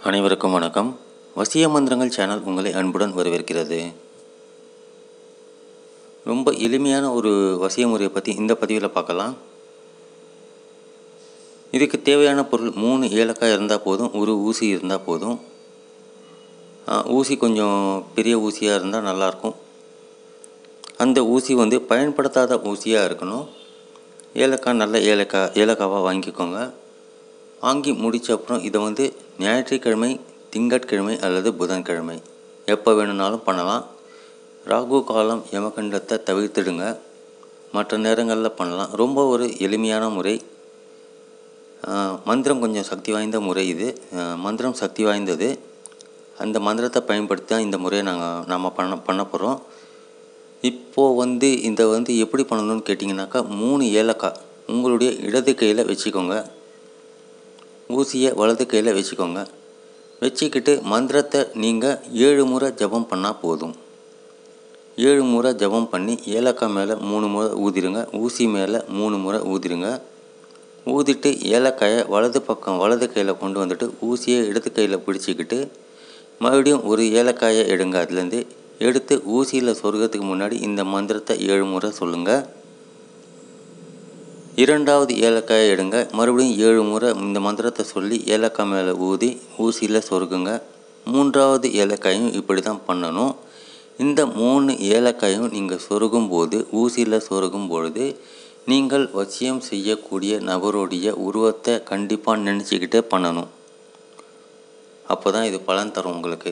அனைவருக்கும் வணக்கம் வசிய மந்திரங்கள் சேனல் உங்களை அன்புடன் வரவேற்கிறது ரொம்ப எளிமையான ஒரு வசிய முறையை பற்றி இந்த பதிவில் பார்க்கலாம் இதுக்கு தேவையான பொருள் மூணு ஏலக்காய் இருந்தால் போதும் ஒரு ஊசி இருந்தால் போதும் ஆ, ஊசி கொஞ்சம் பெரிய ஊசியாக இருந்தால் நல்லாயிருக்கும் அந்த ஊசி வந்து பயன்படுத்தாத ஊசியாக இருக்கணும் ஏலக்காய் நல்ல ஏலக்காய் ஏலக்காவாக வாங்கிக்கோங்க வாங்கி முடித்த அப்புறம் இதை வந்து ஞாயிற்றுக்கிழமை திங்கட்கிழமை அல்லது புதன்கிழமை எப்போ வேணும்னாலும் பண்ணலாம் ராகு காலம் யமகண்டத்தை தவிர்த்துடுங்க மற்ற நேரங்களில் பண்ணலாம் ரொம்ப ஒரு எளிமையான முறை ஆஹ், மந்திரம் கொஞ்சம் சக்தி வாய்ந்த முறை இது ஆஹ், மந்திரம் சக்தி வாய்ந்தது அந்த மந்திரத்தை பயன்படுத்தி தான் இந்த முறையை நாங்கள் நம்ம பண்ண பண்ண போகிறோம் இப்போது வந்து இந்த வந்து எப்படி பண்ணணும்னு கேட்டிங்கனாக்கா மூணு ஏலக்காய் உங்களுடைய இடது கையில் வச்சுக்கோங்க ஊசியை வலது கையில் வச்சுக்கோங்க வச்சுக்கிட்டு மந்திரத்தை நீங்கள் ஏழு முறை ஜெபம் பண்ணால் போதும் ஏழு முறை ஜெபம் பண்ணி ஏலக்காய் மேலே மூணு முறை ஊதிருங்க ஊசி மேலே மூணு முறை ஊதிருங்க ஊதிட்டு ஏலக்காயை வலது பக்கம் வலது கையில் கொண்டு வந்துட்டு ஊசியை இடது கையில் பிடிச்சிக்கிட்டு மறுபடியும் ஒரு ஏலக்காயை எடுங்க அதுலேருந்து எடுத்து ஊசியில் சொருகிறதுக்கு முன்னாடி இந்த மந்திரத்தை ஏழு முறை சொல்லுங்கள் இரண்டாவது ஏலக்காயை எடுங்க மறுபடியும் ஏழு முறை இந்த மந்திரத்தை சொல்லி ஏலக்காய் மேலே ஊதி ஊசியில் சொருகுங்க மூன்றாவது ஏலக்காயும் இப்படி தான் பண்ணணும் இந்த மூணு ஏலக்காயும் நீங்கள் சொருகும் போது ஊசியில் சொருகும் பொழுது நீங்கள் வசியம் செய்யக்கூடிய நபருடைய உருவத்தை கண்டிப்பாக நினச்சிக்கிட்டே பண்ணணும் அப்போ தான் இது பலன் தரும் உங்களுக்கு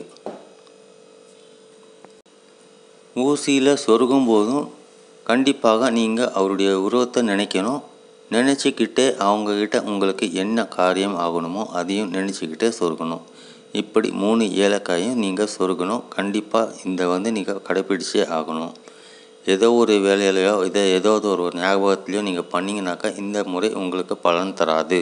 ஊசியில் சொருகும் போதும் கண்டிப்பாக நீங்கள் அவருடைய உருவத்தை நினைக்கணும் நினச்சிக்கிட்டே அவங்கக்கிட்ட உங்களுக்கு என்ன காரியம் ஆகணுமோ அதையும் நினச்சிக்கிட்டே சொருகணும் இப்படி மூணு ஏலக்காயும் நீங்கள் சொருகணும் கண்டிப்பாக இந்த வந்து நீங்கள் கடைப்பிடிச்சே ஆகணும் ஏதோ ஒரு வேலையிலையோ இதை ஏதோ ஒரு ஞாபகத்துலையோ நீங்கள் பண்ணிங்கனாக்கா இந்த முறை உங்களுக்கு பலன் தராது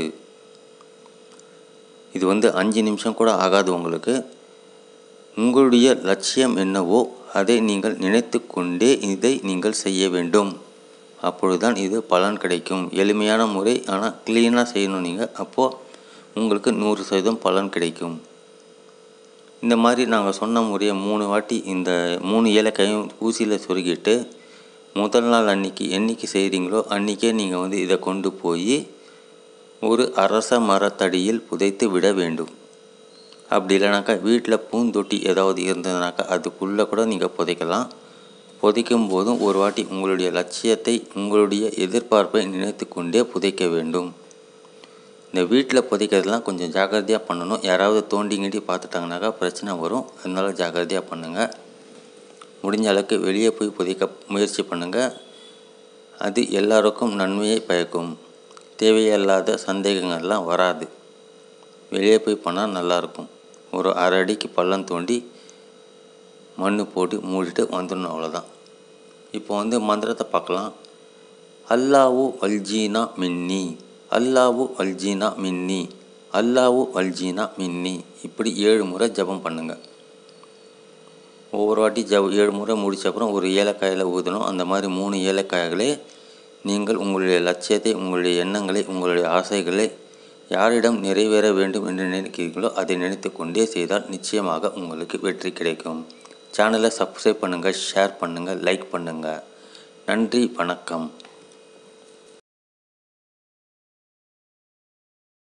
இது வந்து அஞ்சு நிமிஷம் கூட ஆகாது உங்களுக்கு உங்களுடைய லட்சியம் என்னவோ அதை நீங்கள் நினைத்து கொண்டே இதை நீங்கள் செய்ய வேண்டும் அப்பொழுதுதான் இது பலன் கிடைக்கும் எளிமையான முறை ஆனால் க்ளீனாக செய்யணும் நீங்கள் அப்போது உங்களுக்கு நூறு சதவீதம் பலன் கிடைக்கும் இந்த மாதிரி நாங்கள் சொன்ன முறையை மூணு வாட்டி இந்த மூணு ஏலக்காயும் ஊசியில் சொருகிட்டு முதல் நாள் அன்னைக்கு என்னைக்கு செய்கிறீங்களோ அன்றைக்கே நீங்கள் வந்து இதை கொண்டு போய் ஒரு அரச மரத்தடியில் புதைத்து விட வேண்டும் அப்படி இல்லைனாக்கா வீட்டில் பூந்தொட்டி ஏதாவது இருந்ததுனாக்கா அதுக்குள்ளே கூட நீங்கள் புதைக்கலாம் புதைக்கும் போதும் ஒரு வாட்டி உங்களுடைய லட்சியத்தை உங்களுடைய எதிர்பார்ப்பை நினைத்து கொண்டே புதைக்க வேண்டும் இந்த வீட்டில் புதைக்கிறதுலாம் கொஞ்சம் ஜாக்கிரதையாக பண்ணணும் யாராவது தோண்டி கிண்டி பார்த்துட்டாங்கனாக்கா பிரச்சனை வரும் அதனால ஜாக்கிரதையாக பண்ணுங்கள் முடிஞ்ச அளவுக்கு வெளியே போய் புதைக்க முயற்சி பண்ணுங்கள் அது எல்லாருக்கும் நன்மையை பயக்கும் தேவையில்லாத சந்தேகங்கள்லாம் வராது வெளியே போய் பண்ணால் நல்லாயிருக்கும் ஒரு அரை அடிக்கு பள்ளம் தோண்டி மண் போட்டு மூடிட்டு வந்துடணும் அவ்வளோதான் இப்போ வந்து மந்திரத்தை பார்க்கலாம் அல்லாவு அல்ஜீனா மின்னி அல்லாவு அல்ஜீனா மின்னி அல்லாவு அல்ஜீனா மின்னி இப்படி ஏழு முறை ஜெபம் பண்ணுங்கள் ஒவ்வொரு வாட்டி ஜவ் ஏழு முறை முடிச்ச அப்புறம் ஒரு ஏலக்காயில் ஊதணும் அந்த மாதிரி மூணு ஏலக்காய்களே நீங்கள் உங்களுடைய லட்சியத்தை உங்களுடைய எண்ணங்களை உங்களுடைய ஆசைகளை யாரிடம் நிறைவேற வேண்டும் என்று நினைக்கிறீர்களோ அதை நினைத்து கொண்டே செய்தால் நிச்சயமாக உங்களுக்கு வெற்றி கிடைக்கும் சேனலை சப்ஸ்கிரைப் பண்ணுங்கள் ஷேர் பண்ணுங்கள் லைக் பண்ணுங்கள் நன்றி வணக்கம்